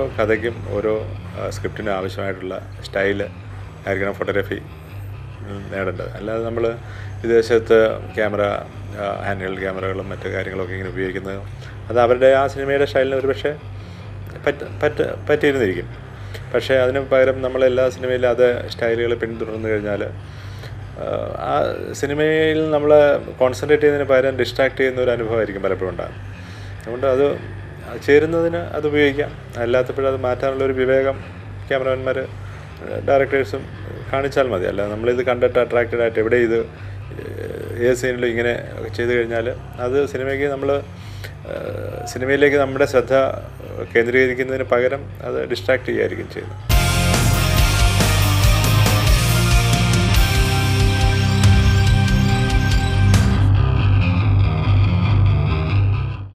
കഥയ്ക്കും ഓരോ സ്ക്രിപ്റ്റിനും ആവശ്യമായിട്ടുള്ള സ്റ്റൈല് ആയിരിക്കണം ഫോട്ടോഗ്രാഫി നേടേണ്ടത് അല്ലാതെ നമ്മൾ വിദേശത്ത് ക്യാമറ ഹാൻഡ് ഹെൽഡ് ക്യാമറകളും മറ്റു കാര്യങ്ങളൊക്കെ ഇങ്ങനെ ഉപയോഗിക്കുന്നത് അത് അവരുടെ ആ സിനിമയുടെ സ്റ്റൈലിന് ഒരു പക്ഷേ പറ്റ പറ്റ പറ്റിയിരുന്നിരിക്കും പക്ഷേ അതിന് പകരം നമ്മൾ എല്ലാ സിനിമയിലും അത് സ്റ്റൈലുകൾ പിന്തുടർന്നു കഴിഞ്ഞാൽ ആ സിനിമയിൽ നമ്മൾ കോൺസെൻട്രേറ്റ് ചെയ്യുന്നതിന് പകരം ഡിസ്ട്രാക്ട് ചെയ്യുന്ന ഒരു അനുഭവമായിരിക്കും പലപ്പോഴും ഉണ്ടാകും അതുകൊണ്ട് അത് ചേരുന്നതിന് അത് ഉപയോഗിക്കാം അല്ലാത്തപ്പോഴത് അത് മാറ്റാനുള്ള ഒരു വിവേകം ക്യാമറമാന്മാർ ഡയറക്ടേഴ്സും കാണിച്ചാൽ മതി അല്ല നമ്മളിത് കണ്ടിട്ട് അട്രാക്റ്റഡ് ആയിട്ട് എവിടെ ഇത് ഏത് സീനിലും ഇങ്ങനെ ചെയ്തു കഴിഞ്ഞാൽ അത് സിനിമയ്ക്ക് നമ്മൾ സിനിമയിലേക്ക് നമ്മുടെ ശ്രദ്ധ കേന്ദ്രീകരിക്കുന്നതിന് പകരം അത് ഡിസ്ട്രാക്ട് ചെയ്യുകയായിരിക്കും ചെയ്യുന്നത്